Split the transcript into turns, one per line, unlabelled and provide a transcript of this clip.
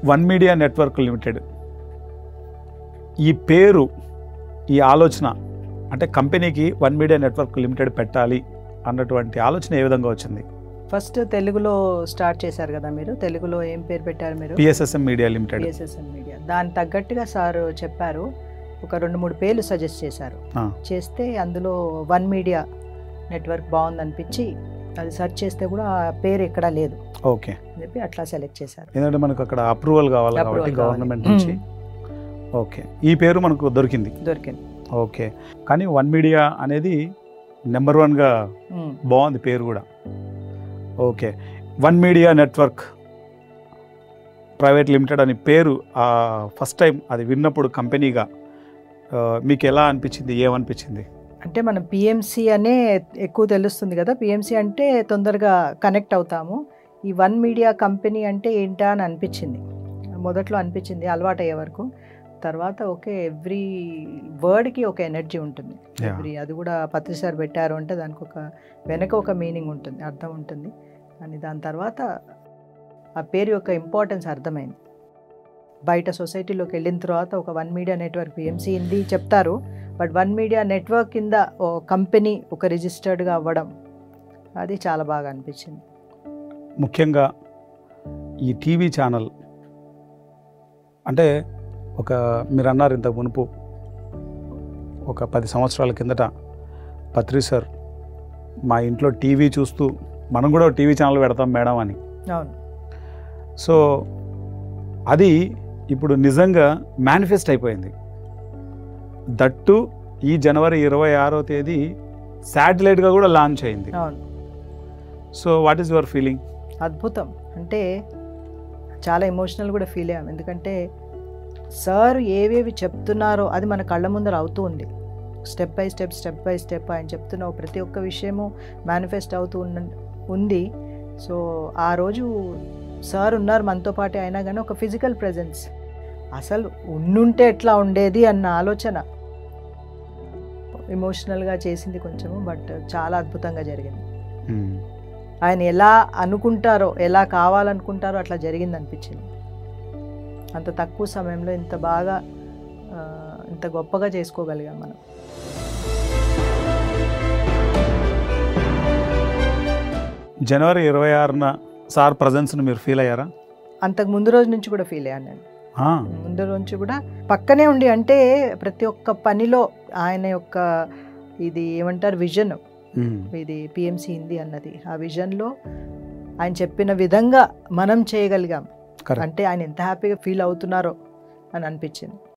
One media network limited ఈ పేరు ఈ ఆలోచన అంటే కంపెనీకి వన్ మీడియా నెట్వర్క్ లిమిటెడ్ పెట్టాలి అన్నటువంటి ఆలోచన ఏ విధంగా వచ్చింది
ఫస్ట్ తెలుగులో స్టార్ట్ చేశారు కదా మీరు తెలుగులో ఏం పేరు పెట్టారు మీరు
P S S M media limited
P S S N media దాని తగ్గట్టుగా సార్ చెప్పారు ఒక రెండు మూడు పేర్లు సజెస్ట్ చేశారు
ఆ.
చేస్తే అందులో వన్ మీడియా నెట్వర్క్ బాగుందనిపించి అది సెర్చ్ చేస్తే కూడా ఆ పేరు ఎక్కడా లేదు
ఓకే
అని చెప్పి అట్లా సెలెక్ట్ చేశారు
ఎందుకంటే మనకు అక్కడ అప్రూవల్ కావాలి
Approval
కాబట్టి
కావాలి.
గవర్నమెంట్ నుంచి ఓకే ఈ పేరు మనకు దొరికింది
దొరికింది
ఓకే కానీ వన్ మీడియా అనేది నెంబర్ వన్గా
ఉమ్.
బాగుంది పేరు కూడా okay one media network private limited అని పేరు ఫస్ట్ టైం అది విన్నప్పుడు కంపెనీగా ఆ, మీకు ఎలా అనిపించింది ఏమనిపించింది
అంటే మనం పిఎంసి అనే ఎక్కువ తెలుస్తుంది కదా పిఎంసి అంటే తొందరగా కనెక్ట్ అవుతాము ఈ వన్ మీడియా కంపెనీ అంటే ఏంటా అని అనిపించింది మొదట్లో అనిపించింది అలవాటు అయ్యే వరకు తర్వాత ఓకే ఎవ్రీ వర్డ్కి ఒక ఎనర్జీ ఉంటుంది
Yeah.
ఎవ్రీ అది కూడా పత్రి సార్ పెట్టారు అంటే దానికి ఒక వెనక ఒక మీనింగ్ ఉంటుంది అర్థం ఉంటుంది అని దాని తర్వాత ఆ పేరు యొక్క ఇంపార్టెన్స్ అర్థమైంది బయట సొసైటీలోకి వెళ్ళిన తర్వాత ఒక one media network P M C Hindi చెప్తారు బట్ వన్ మీడియా నెట్వర్క్ కింద ఓ కంపెనీ ఒక రిజిస్టర్డ్గా అవ్వడం అది చాలా బాగా అనిపించింది
ముఖ్యంగా ఈ టీవీ ఛానల్ అంటే ఒక మీరు అన్నారు ఇంత మునుపు ఒక పది సంవత్సరాల కిందట పత్రి సార్ మా ఇంట్లో టీవీ చూస్తూ మనం కూడా టీవీ ఛానల్ పెడతాం మేడం అని
అవును
సో అది ఇప్పుడు నిజంగా మేనిఫెస్ట్ అయిపోయింది దట్టు ఈ జనవరి ఇరవై ఆరో తేదీ శాటిలైట్గా కూడా లాంచ్ అయింది
అవును
so what is your feeling
అద్భుతం అంటే చాలా ఎమోషనల్ కూడా ఫీల్ అయ్యాం ఎందుకంటే సార్ ఏవేవి చెప్తున్నారో అది మన కళ్ళ ముందర అవుతూ ఉంది step by step step by step ఆయన చెప్తున్న ప్రతి ఒక్క విషయము మేనిఫెస్ట్ అవుతూ ఉన్న ఉంది సో ఆ రోజు సార్ ఉన్నారు మనతో పాటు అయినా కానీ ఒక ఫిజికల్ ప్రెజెన్స్ అసలు ఉండుంటే ఎట్లా ఉండేది అన్న ఆలోచన ఎమోషనల్గా చేసింది కొంచెము బట్ చాలా అద్భుతంగా జరిగింది ఆయన ఎలా అనుకుంటారో ఎలా కావాలనుకుంటారో అట్లా జరిగింది అనిపించింది అంత తక్కువ సమయంలో ఇంత బాగా ఆ, ఇంత గొప్పగా చేసుకోగలిగాం మనం
జనవరి ఇరవై ఆరున సార్ ప్రజెన్స్ను మీరు ఫీల్ అయ్యారా
అంతకు ముందు రోజు నుంచి కూడా ఫీల్ అయ్యాను నేను
ఆ,
ముందు రోజు నుంచి కూడా పక్కనే ఉండి అంటే ప్రతి ఒక్క పనిలో ఆయన యొక్క ఇది ఏమంటారు విజన్
ఉమ్,
ఇది పిఎంసి హిందీ అన్నది ఆ విజన్లో ఆయన చెప్పిన విధంగా మనం చేయగలిగాం
Correct.
అంటే ఆయన ఎంత హ్యాపీగా ఫీల్ అవుతున్నారో అని అనిపించింది